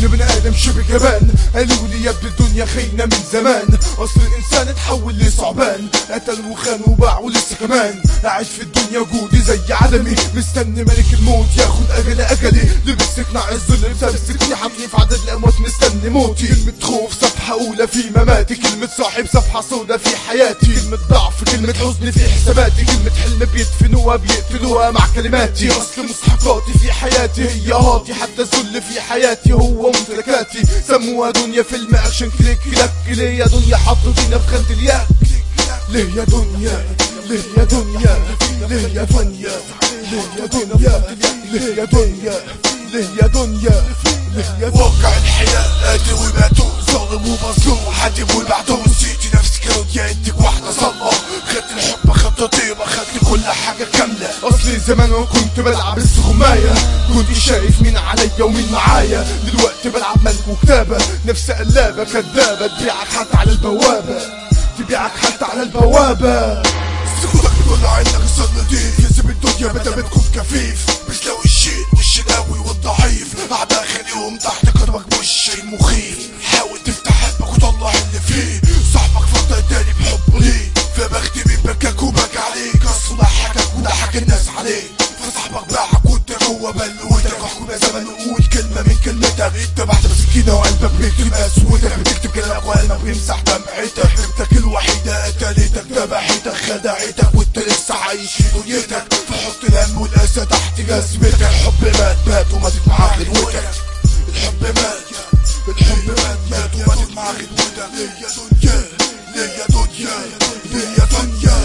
انه بني ادم شبه جبان قالوا لي يا ابن الدنيا خينا من زمان اصل الانسان اتحول لثعبان قتل وخان وباع ولسه كمان قاعد في الدنيا وجودي زي عدمي مستني ملك الموت ياخد اجلي اجلي لبس قناع الظل بسبب السكين حملي في عدد الاموات مستني موتي كلمة خوف صفحة اولى في مماتي كلمة صاحب صفحة سودا في حياتي كلمة ضعف كلمة حزن في حساباتي كلمة حلم بيدفنوها بيقتلوها مع كلماتي اصل مستحقاتي في حياتي هي هاتي حتى الذل في حياتي هو ممتلكاتي سموها دنيا فيلم اكشن كليك كلاك ليه يا دنيا حطوا فينا في خانة الياك ليه يا دنيا ليه يا دنيا ليه يا دنيا ليه يا دنيا ليه يا دنيا ليه يا دنيا ليه يا دنيا واقع الحياة قاتل وماتوا ظالم ومظلوم حد يقول بعده نسيتي نفسك روديتك واحدة صلة خدت الحب خدت طيبة خدت كل حاجة كاملة اصلي زمان وانا كنت بلعب السخماية كنت شايف مين عليا ومين معايا دلوقتي بلعب ملك وكتابة نفس قلابة كدابة تبيعك حتى على البوابة تبيعك حتى على البوابة سكوتك بيقول عينك صار نضيف يسيب الدنيا بدا بتكون كفيف مش لو الشين والشناوي والضعيف قاعد اخليهم تحت قدمك مش شيء مخيف حاول تفتح قلبك وطلع اللي فيه صاحبك فضل تاني بحب ليه فبختي مين بكاك وبكى عليك اصل ضحكك وضحك الناس عليك فصاحبك باعك وانت جوه بلوتك احكم يا زمن وقول كلمه من كلمتك انت بعد بسكينه وقلبك بيكتب اسودك بتكتب كلامك وقلبك بيمسح دمعتك حبيبتك الوحيده قتلتك ذبحتك خدعتك وانت لسه عايش في دنيتك فحط الهم والاسى تحت جزمتك الحب مات مات وماتت معاه غدوتك الحب مات الحب مات مات وماتت معاه غدوتك ليه يا دنيا ليه يا دنيا ليه يا دنيا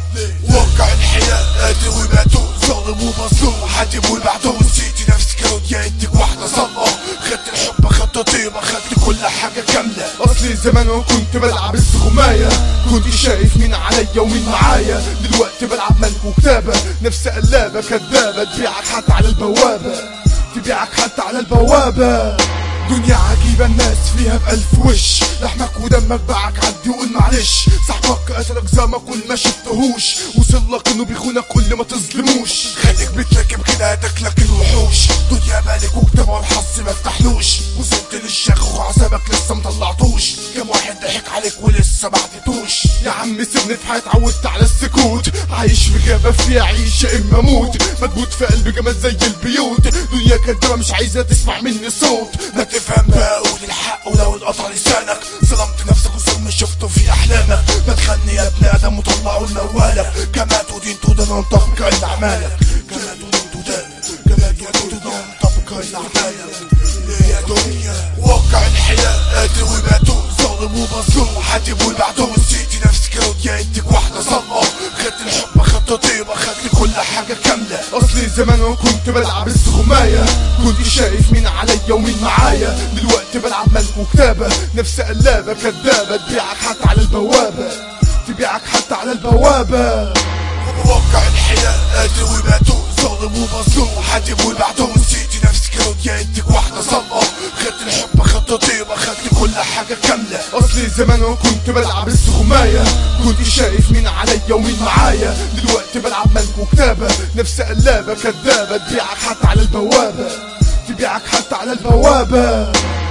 واقع الحياة قاتل وماتوا ظالم ومظلوم حد يقول بعده نسيتي نفسك روديتك واحدة صلة خدت الحب خدت طيبة خدت كل حاجة كاملة اصلي زمان وانا كنت بلعب السخماية كنت شايف مين عليا ومين معايا دلوقتي بلعب ملك وكتابة نفس قلابة كدابة تبيعك حتى على البوابة تبيعك حتى على البوابة دنيا عجيبة الناس فيها بألف وش لحمك ودمك باعك عدي وقول معلش صاحبك قتلك زمك كل ما شفتهوش وصلك انه بيخونك كل ما تظلموش خليك بتراكب كده تاكلك الوحوش دنيا مالك وكتاب الحظ ما فتحلوش وصلت للشيخ وعذابك لسه مطلعتوش كم واحد ضحك عليك ولسه ما عدتوش يا عم سيبني في حياتي اتعودت على السكوت عايش في جابة فيها عيش يا اما اموت مكبوت في قلبي جمال زي البيوت دنيا كدابة مش عايزة تسمع مني صوت ما تفهم بقى قول الحق ولو انقطع لسانك ظلمت نفسك وظلم شفته في احلامك ما تخني يا ابن ادم وطلعوا لموالك كما تدين تدان وانطبق على اعمالك كما تدين تدان كما تدين تدان وانطبق على اعمالك ليه يا دنيا واقع الحياة قاتل وماتوا ظالم ومظلوم حد يقول بعده نسيتي نفسك روديتك واحدة صلة خدت الحب خدت طيبة خدت كل حاجة كاملة اصلي زمان وانا كنت بلعب السخماية كنت شايف مين عليا ومين معايا دلوقتي بلعب ملك وكتابة نفس قلابة كدابة تبيعك حتى على البوابة تبيعك حتى على البوابة واقع الحياة قاتل وماتوا ظالم ومظلوم حد يقول بعده نسيتي نفسك روديتك واحدة صلة خدت الحب خدت طيبة خدت كل حاجة كاملة اصلي زمان وانا كنت بلعب السخماية كنت شايف مين عليا ومين معايا دلوقتي بلعب ملك وكتابة نفس قلابة كدابة تبيعك حتى على البوابة تبيعك حتى على البوابة